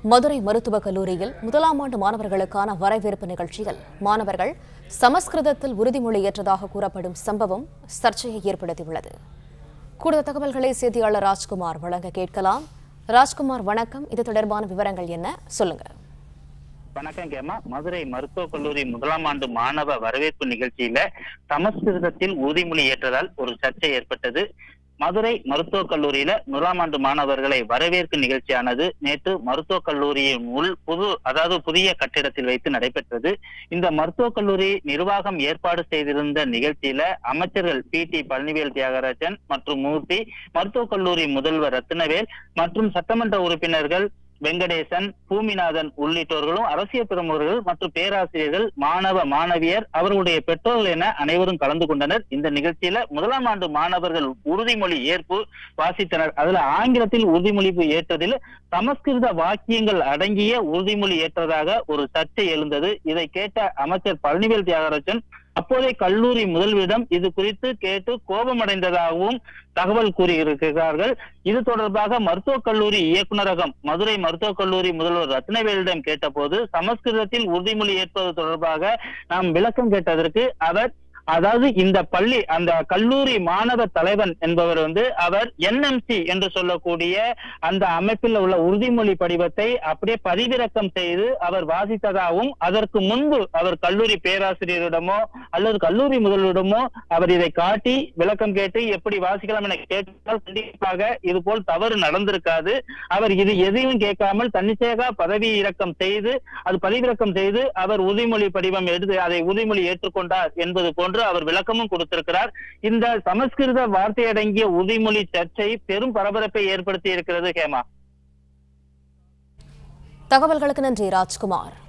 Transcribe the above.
மதுரை மருத்துவக் கல்லூரியில் முதலாம் ஆண்டு மாணவர்களுக்கான வரவேற்பு நிகழ்ச்சியில் மாணவர்கள் சமஸ்கிருதத்தில் உறுதிமொழி ஏற்றதாக கூறப்படும் சம்பவம் சர்ச்சையை ஏற்படுத்தியுள்ளது கூடுதல் தகவல்களை செய்தியாளர் ராஜ்குமார் வழங்க கேட்கலாம் ராஜ்குமார் வணக்கம் இது தொடர்பான விவரங்கள் என்ன சொல்லுங்க வணக்கம் கேமா மதுரை மருத்துவக் கல்லூரி முதலாம் ஆண்டு மாணவ வரவேற்பு நிகழ்ச்சியில சமஸ்கிருதத்தில் உறுதிமொழி ஏற்றதால் ஒரு சர்ச்சை ஏற்பட்டது மதுரை மருத்துவக் கல்லூரியில முதலாம் ஆண்டு மாணவர்களை வரவேற்கும் நிகழ்ச்சியானது நேற்று மருத்துவக் கல்லூரியின் உள் புது அதாவது புதிய கட்டிடத்தில் வைத்து நடைபெற்றது இந்த மருத்துவக் கல்லூரி நிர்வாகம் ஏற்பாடு செய்திருந்த நிகழ்ச்சியில அமைச்சர்கள் பி டி பழனிவேல் தியாகராஜன் மற்றும் மூர்த்தி மருத்துவக் கல்லூரி முதல்வர் ரத்னவேல் மற்றும் சட்டமன்ற உறுப்பினர்கள் வெங்கடேசன் பூமிநாதன் உள்ளிட்டோர்களும் அரசியல் பிரமுகர்கள் மற்றும் பேராசிரியர்கள் மாணவ மாணவியர் அவர்களுடைய பெற்றோர்கள் என அனைவரும் கலந்து கொண்டனர் இந்த நிகழ்ச்சியில முதலாம் ஆண்டு மாணவர்கள் உறுதிமொழி ஏற்பு வாசித்தனர் அதுல ஆங்கிலத்தில் உறுதிமொழி ஏற்றதில் சமஸ்கிருத வாக்கியங்கள் அடங்கிய உறுதிமொழி ஏற்றதாக ஒரு சர்ச்சை எழுந்தது இதை கேட்ட அமைச்சர் பழனிவேல் தியாகராஜன் அப்போதைய கல்லூரி முதல்வரிடம் இது குறித்து கேட்டு கோபமடைந்ததாகவும் தகவல் கூறியிருக்கிறார்கள் இது தொடர்பாக மருத்துவக் கல்லூரி இயக்குநரகம் மதுரை மருத்துவக் கல்லூரி முதல்வர் ரத்னவேலிடம் கேட்டபோது சமஸ்கிருதத்தில் உறுதிமொழி ஏற்பது தொடர்பாக நாம் விளக்கம் கேட்டதற்கு அவர் அதாவது இந்த பள்ளி அந்த கல்லூரி மாணவ தலைவன் என்பவர் வந்து அவர் என்எம்சி என்று சொல்லக்கூடிய அந்த அமைப்பில் உள்ள உறுதிமொழி படிவத்தை அப்படியே பதிவிறக்கம் செய்து அவர் வாசித்ததாகவும் அதற்கு முன்பு அவர் கல்லூரி பேராசிரியரிடமோ அல்லது கல்லூரி முதல்வரிடமோ அவர் இதை காட்டி விளக்கம் கேட்டு எப்படி வாசிக்கலாம் என கேட்டால் கண்டிப்பாக இது போல் தவறு நடந்திருக்காது அவர் இது எதையும் கேட்காமல் தன்னிச்சையாக பதவி இறக்கம் செய்து அது பதிவிறக்கம் செய்து அவர் உறுதிமொழி படிவம் எடுத்து அதை உறுதிமொழி ஏற்றுக்கொண்டார் என்பது போன்று அவர் விளக்கமும் கொடுத்திருக்கிறார் இந்த சமஸ்கிருத வார்த்தை அடங்கிய உறுதிமொழி சர்ச்சை பெரும் பரபரப்பை ஏற்படுத்தி இருக்கிறது ஹேமா தகவல்களுக்கு நன்றி ராஜ்குமார்